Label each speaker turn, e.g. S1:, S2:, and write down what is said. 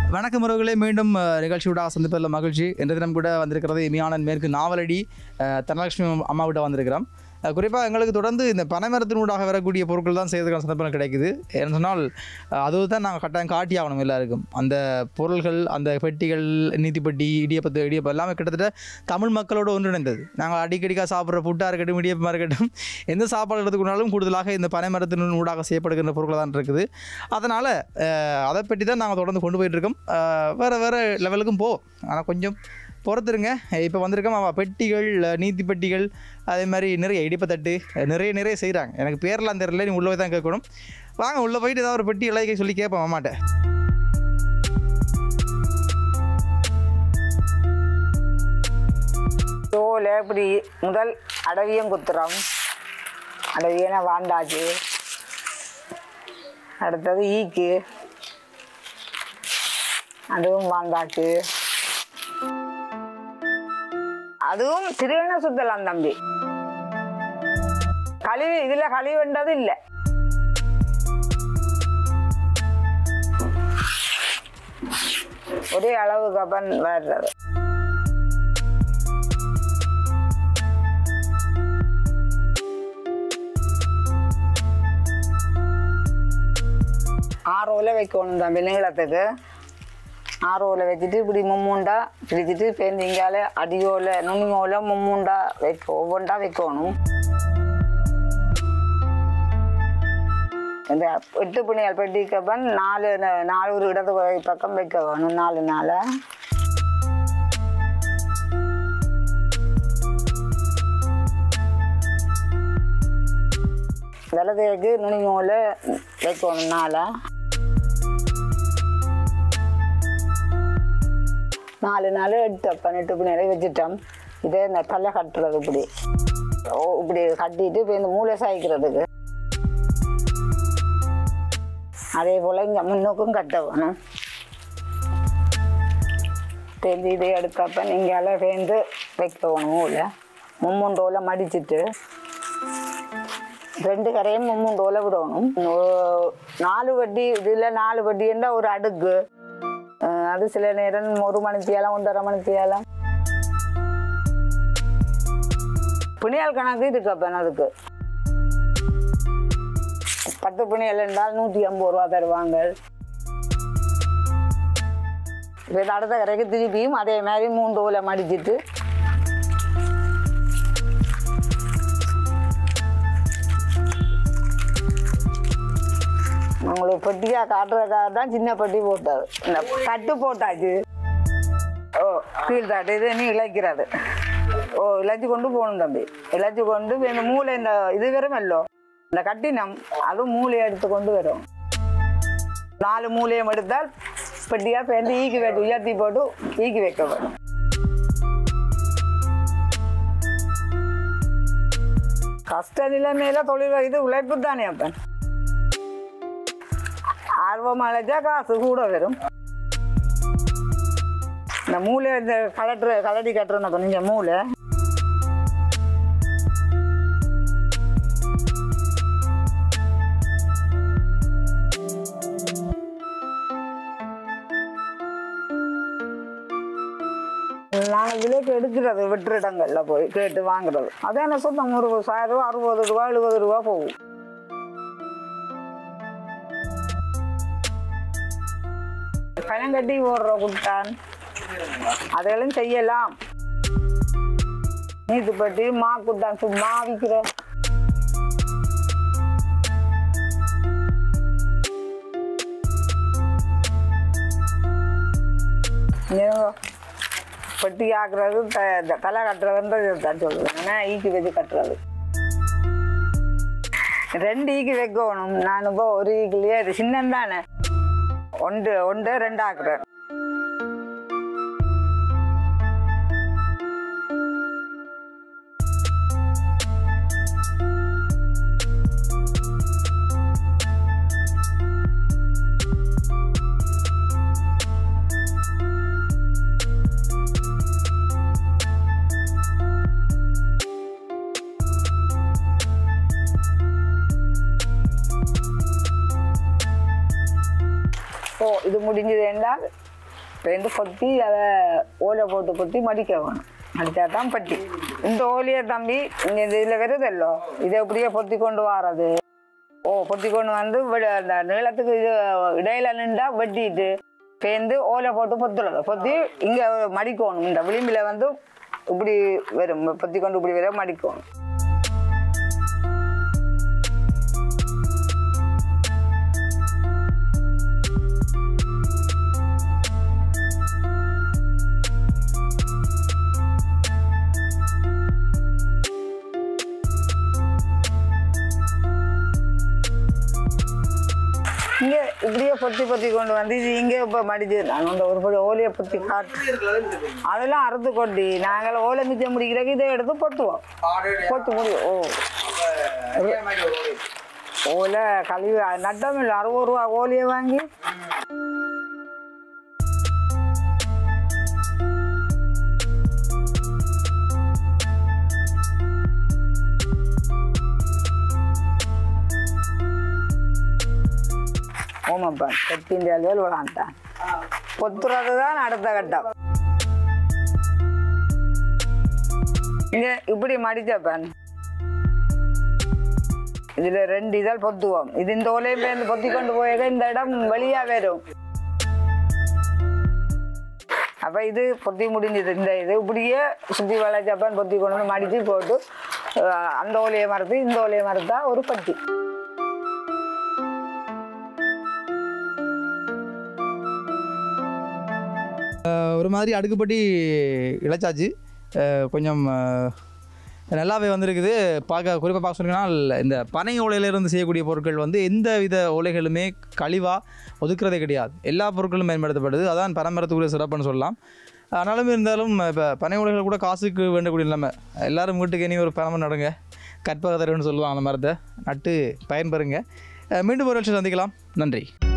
S1: வணக்கம் உறவுகளே மீண்டும் அஹ், நிகழ்ச்சியோட சந்திப்பதில் மகிழ்ச்சி என்ற தினம் கூட வந்திருக்கிறது இமியானன் மேற்கு நாவலடி அஹ், தனலட்சுமி அம்மா விட வந்திருக்கிறோம் குறிப்பாக எங்களுக்கு தொடர்ந்து இந்த பனைமரத்தினூடாக வரக்கூடிய பொருட்கள் தான் செய்யறதுக்கான சந்தர்ப்பம் கிடைக்குது ஏன்னு சொன்னால் அஹ், அது தான் நாங்கள் கட்டாயம் காட்டி ஆகணும் எல்லாருக்கும் அந்த பொருள்கள் அந்த பெட்டிகள் நீதிப்பட்டி இடியப்பத்து இடியப்பம் எல்லாமே கிட்டத்தட்ட தமிழ் மக்களோடு ஒன்றிணைந்தது நாங்கள் அடிக்கடிக்காக சாப்பிட்ற ஃபுட்டாக இருக்கட்டும் இடியப்பமாக இருக்கட்டும் எந்த சாப்பாடு எடுத்துக்கொண்டாலும் கூடுதலாக இந்த பனைமரத்தின் ஊடாக செய்யப்படுகின்ற பொருட்கள் தான் இருக்குது அதனால் அதை பற்றி தான் நாங்கள் தொடர்ந்து கொண்டு போயிட்டுருக்கோம் வேறு வேறு லெவலுக்கும் போவோம் ஆனால் கொஞ்சம் பொறுத்துருங்க இப்போ வந்திருக்கோம் அவள் பெட்டிகள் அஹ், நீதி பெட்டிகள் அதே மாதிரி நிறைய இடிப்பத்தட்டு அஹ், நிறைய நிறைய செய்கிறாங்க எனக்கு பேரெல்லாம் தெரியல நீ உள்ளே போய் தான் கேட்கணும் வாங்க உள்ளே போயிட்டு ஏதாவது ஒரு பெட்டி இலக்கை சொல்லி கேட்பேன் அம்மாட்ட
S2: தோல் இப்படி முதல் அடவியம் குத்துறோம் அடவியனை வாண்டாச்சு அடுத்தது ஈக்கு அதுவும் வாந்தாச்சு அதுவும் திருவண்ண சுத்தலாம் தம்பி கழிவு இதுல கழிவுன்றது இல்லை ஒரே அளவு கப்பன் வர்றது ஆரோவில் வைக்கணும் தம்பி நீளத்துக்கு ஆரோவில் வச்சுட்டு இப்படி மும்மூண்டா பிடிச்சிட்டு பேந்திங்கால அடியோல நுனிமோல மும்மூண்டா வைக்க ஒவ்வொன்றா வைக்கணும் இந்த எட்டு புனியால் பெட்டிக்கப்பன் நாலு ந- நாலு ஒரு இடது வகை பக்கம் வைக்க வேணும் நாலு நாளை வலதுக்கு நுனிமோல வைக்கணும் நாளை நாலு நாள் எட்டு அப்பன் எட்டு மணி நேரம் வச்சுட்டோம் இதே இந்த தலை கட்டுறது இப்படி ஓ இப்படி கட்டிட்டு இப்போ இந்த மூளை சாய்க்கிறதுக்கு அதே போல் இங்கே முன்னுக்கும் கட்ட வேணும் தெரிஞ்சு இதை எடுக்கப்ப நீங்கள் சேர்ந்து வைக்க வேணும் மூளை மும்முண்டோல மடிச்சிட்டு ரெண்டு கரையும் மும்முண்டோல விடணும் ஓ- நாலு வட்டி இதில் நாலு வட்டின்னா ஒரு அடுக்கு அஹ் அது சில நேரம் ஒரு மணித்தியாலம் ஒன்றரை மணித்தியாலம் புனியால் கணக்கு இருக்கு அப்போ அதுக்கு பத்து புனியல் என்றால் நூற்றி ஐம்பது ரூபா தருவாங்க இப்போ இது அடுத்த கரைக்கு திருப்பியும் அதே மாதிரி மூன்று ஓலை மடிச்சிட்டு உங்களுக்கு பெட்டியாக காட்டுறதுக்காக தான் சின்ன பெட்டி போட்டது இந்த கட்டு போட்டாச்சு ஓ கீழ் தாட்டு இது நீ இழைக்கிறது ஓ இழைச்சி கொண்டு போகணும் தம்பி இழைச்சி கொண்டு இப்ப இந்த மூளை இந்த இது வரும் இல்லோ இந்த கட்டினம் அதுவும் மூளையை எடுத்து கொண்டு வரும் நாலு மூலையும் எடுத்தால் பெட்டியாக பேருந்து ஈக்கி வைத்து உயர்த்தி போட்டு ஈக்கி வைக்க வேணும் கஷ்ட நிலைமையில தொழில் இது உழைப்பு தானே அப்பன் ஆர்வம் அழைச்சா காசு கூட வரும் இந்த மூளை இந்த கலட்டுற கலட்டி கட்டுறோம் கொஞ்சம் மூளை நாங்கள் விலைக்கு எடுக்கிறது வெற்று இடங்கள்ல போய் கேட்டு வாங்குறது அதே என்ன சொந்தம் ஒரு சாயிரம் ரூபா அறுபது ரூபா எழுபது ரூபா போகும் பனங்கட்டி ஓடுற குட்டான் அதெல்லாம் செய்யலாம் நீத்துப்பட்டி மா குட்டான் சும்மா விற்கிற பெட்டி ஆக்குறது த இந்த தலை கட்டுறதுன்றது தான் சொல்லுவேன் ஏன்னா ஈக்கி வச்சு கட்டுறது ரெண்டு ஈக்கி வைக்கணும் நான் இப்போ ஒரு ஈக்கிலேயே இது சின்னம் தானே ஒன்று ஒன்று ரெண்டு ஆக்குறேன் ஓ இது முடிஞ்சது என்றால் ரெண்டு பொத்தி அதை ஓலை போட்டு பொத்தி மடிக்க வேணும் மடித்தா தான் பட்டி இந்த ஓலையை தம்பி இங்கே இந்த இதில் வருதல்லோ இதை எப்படியே பொத்தி கொண்டு வர்றது ஓ பொத்தி கொண்டு வந்து விட- அந்த நீளத்துக்கு இது இடையில நின்றா வெட்டிட்டு பேர்ந்து ஓலை போட்டு பொத்துறது பொத்தி இங்கே மடிக்கணும் இந்த விளிம்பில் வந்து இப்படி வரும் பொத்தி கொண்டு இப்படி வர மடிக்கணும் இங்கே இப்படியே பொத்தி பொத்தி கொண்டு வந்து இது இங்கே இப்போ மடிச்சு நாங்கள் அந்த ஒரு படி ஓலையை பொத்தி காட்டு அதெல்லாம் அறுத்து கொட்டி நாங்கள் ஓலை மிச்சம் முடிக்கிறதுக்கு இதை எடுத்து பொத்துவோம் பொத்து முடியும் ஓ ஓலை கழுவி நட்டம் இல்லை அறுபது ரூபா ஓலையை வாங்கி ஓமப்பா கட்டின்ற அளவில் விளாண்டான் பொத்துறது தான் அடுத்த கட்டம் இங்க இப்படி மடிச்சப்பன் இதுல ரெண்டு இதழ் பொத்துவோம் இது இந்த ஓலையும் பேருந்து பொத்தி கொண்டு போயிருக்க இந்த இடம் வெளியா வரும் அப்ப இது பொத்தி முடிஞ்சது இந்த இது இப்படியே சுத்தி வளைச்சப்பன் பொத்தி கொண்டு வந்து மடிச்சு போட்டு அஹ், அந்த ஓலையை மறுத்து இந்த ஓலையை மறுத்தா ஒரு பட்டி
S1: ஒரு மாதிரி அடுக்குப்பட்டி இழைச்சாச்சு அஹ் கொஞ்சம் அஹ், நல்லாவே வந்திருக்குது பார்க்க குறிப்பாக பார்க்க சொன்னீங்கன்னா இந்த பனை ஓலையிலிருந்து செய்யக்கூடிய பொருட்கள் வந்து எந்த வித ஓலைகளுமே கழிவாக ஒதுக்குறதே கிடையாது எல்லா பொருட்களும் பயன்படுத்தப்படுது அதான் பரம்பரத்துக்குரிய சிறப்புன்னு சொல்லலாம் ஆனாலும் இருந்தாலும் இப்போ பனை ஓலைகள் கூட காசுக்கு வேண்டக்கூடிய நிலைமை எல்லாரும் வீட்டுக்கு இனி ஒரு பணம் நடுங்க கற்பக தருன்னு சொல்லுவாங்க அந்த மரத்தை நட்டு பயன்பெறுங்க அஹ் மீண்டும் ஒரு வருஷம் சந்திக்கலாம் நன்றி